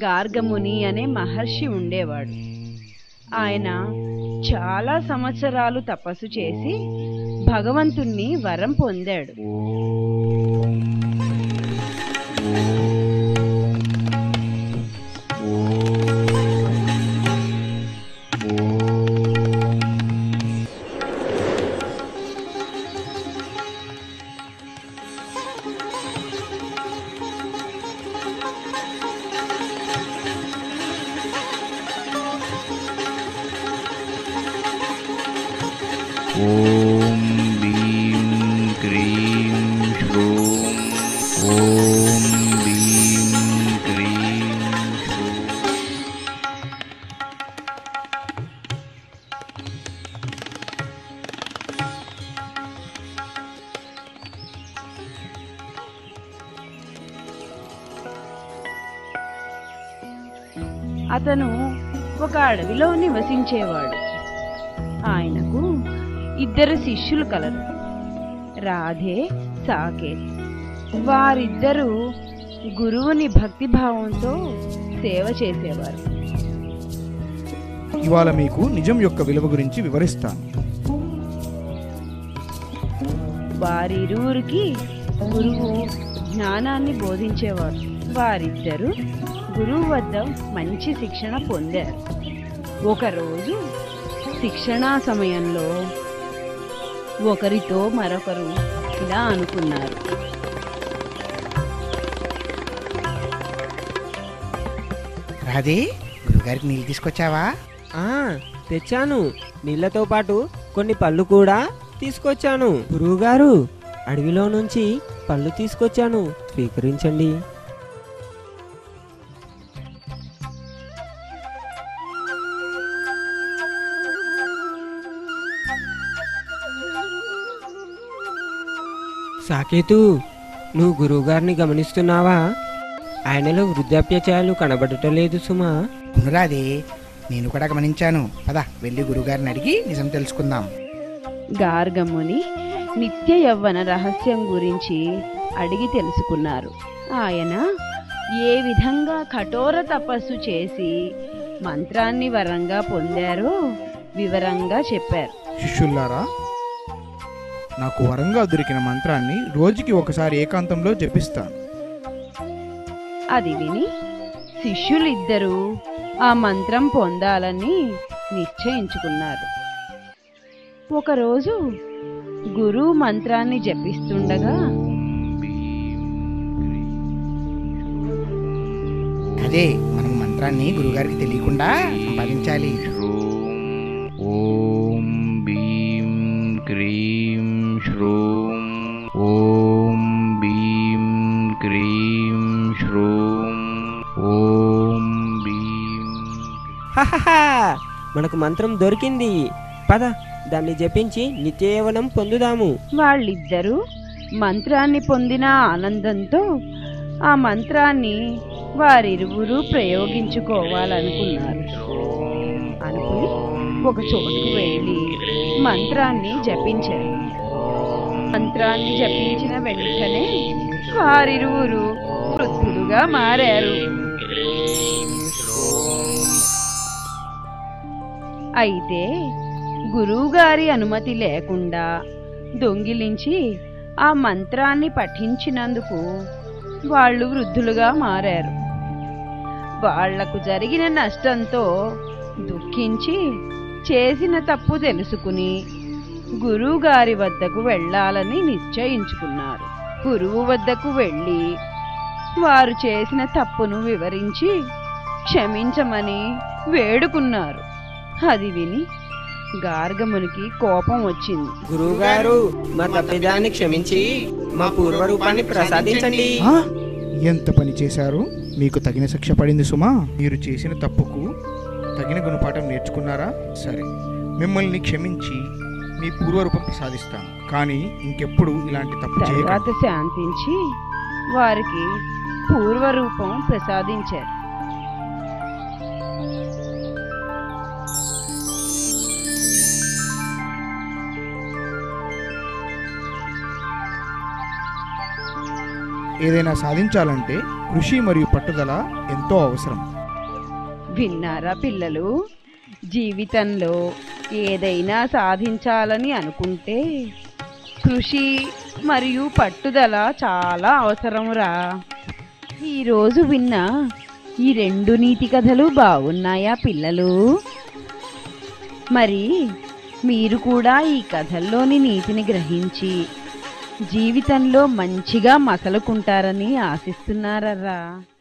గార్గముని అనే మహర్షి ఉండేవాడు ఆయన చాలా సంవత్సరాలు తపస్సు చేసి భగవంతుణ్ణి వరం పొందాడు ॐ भीं क्रीं श्रूं ॐ भीं क्रीं श्रूं అతను ఒక అడవిలో నివసించేవాడు ఆయనకు ఇద్దరు శిష్యులు కలరు రాధే సాకేత్ వారిద్దరూ గురువుని భక్తిభావంతో సేవ చేసేవారు ఇవాళ మీకు నిజం యొక్క విలువ గురించి వివరిస్తాను వారిరువురికి గురువు జ్ఞానాన్ని బోధించేవారు వారిద్దరూ గురువు వద్ద మంచి శిక్షణ పొందారు ఒకరోజు శిక్షణా సమయంలో ఒకరితో మరొకరు ఇలా అనుకున్నారు రాధే గురుగారికి నీళ్ళు తీసుకొచ్చావా ఆ తెచ్చాను నీళ్ళతో పాటు కొన్ని పళ్ళు కూడా తీసుకొచ్చాను గురువుగారు అడవిలో నుంచి పళ్ళు తీసుకొచ్చాను స్వీకరించండి సాకేతు నువ్వు గురువుగారిని గమనిస్తున్నావా ఆయనలో వృద్ధాప్య ఛాయలు కనబడటం లేదు సుమా అవును రాధే నేను కూడా గమనించాను పద వెళ్ళి గురుగారిని అడిగి నిజం తెలుసుకుందాం గార్గముని నిత్య యవ్వన రహస్యం గురించి అడిగి తెలుసుకున్నారు ఆయన ఏ విధంగా కఠోర తపస్సు చేసి మంత్రాన్ని వరంగా పొందారో వివరంగా చెప్పారు శిష్యుల్లారా నాకు వరంగా దొరికిన మంత్రాన్ని రోజుకి ఒకసారి ఏకాంతంలో జపిస్తాను అది విని శిష్యులిద్దరూ ఆ మంత్రం పొందాలని నిశ్చయించుకున్నారు ఒకరోజు గురువు మంత్రాన్ని జపిస్తుండగా అదే మనం మంత్రాన్ని గురుగారికి తెలియకుండా సంపాదించాలి ॐ भीं क्रीं श्रूं ॐ भीं क्रीं श्रूं ॐ भीं హహహా! మనకు మంత్రం దొరికింది పద దాన్ని జపించి నిత్యయవనం పొందుదాము వాళ్ళిద్దరూ మంత్రాన్ని పొందిన ఆనందంతో ఆ మంత్రాన్ని వారిరువురు ప్రయోగించుకోవాలనుకున్నారు అనుకుని ఒక చోటుకు వెళ్ళి మంత్రాన్ని జపించారు మంత్రాన్ని జపించిన వెంటనే వారిరువురు వృద్ధులుగా మారారు అయితే గురువుగారి అనుమతి లేకుండా దొంగిలించి ఆ మంత్రాన్ని పఠించినందుకు వాళ్ళు వృద్ధులుగా మారారు వాళ్లకు జరిగిన నష్టంతో దుఃఖించి చేసిన తప్పు తెలుసుకుని గురువుగారి వద్దకు వెళ్ళాలని నిశ్చయించుకున్నారు గురువు వద్దకు వెళ్ళి వారు చేసిన తప్పును వివరించి క్షమించమని వేడుకున్నారు అది విని గార్గమునికి కోపం వచ్చింది గురువుగారు మా తప్పిదాన్ని క్షమించి మా పూర్వరూపాన్ని ప్రసాదించండి ఆ? ఎంత పని చేశారు మీకు తగిన శిక్ష పడింది సుమా మీరు చేసిన తప్పుకు తగిన గుణపాఠం నేర్చుకున్నారా సరే మిమ్మల్ని క్షమించి మీ పూర్వరూపం ప్రసాదిస్తాను కానీ ఇంకెప్పుడు ఇలాంటి తప్పు చేయకండి తర్వాత శాంతించి వారికి పూర్వరూపం ప్రసాదించారు ఏదైనా సాధించాలంటే కృషి మరియు పట్టుదల ఎంతో అవసరం విన్నారా పిల్లలు జీవితంలో ఏదైనా సాధించాలని అనుకుంటే కృషి మరియు పట్టుదల చాలా అవసరంరా ఈరోజు విన్న ఈ రెండు నీతి కథలు బాగున్నాయా పిల్లలు మరి మీరు కూడా ఈ కథల్లోని నీతిని గ్రహించి జీవితంలో మంచిగా మసలుకుంటారని ఆశిస్తున్నారరా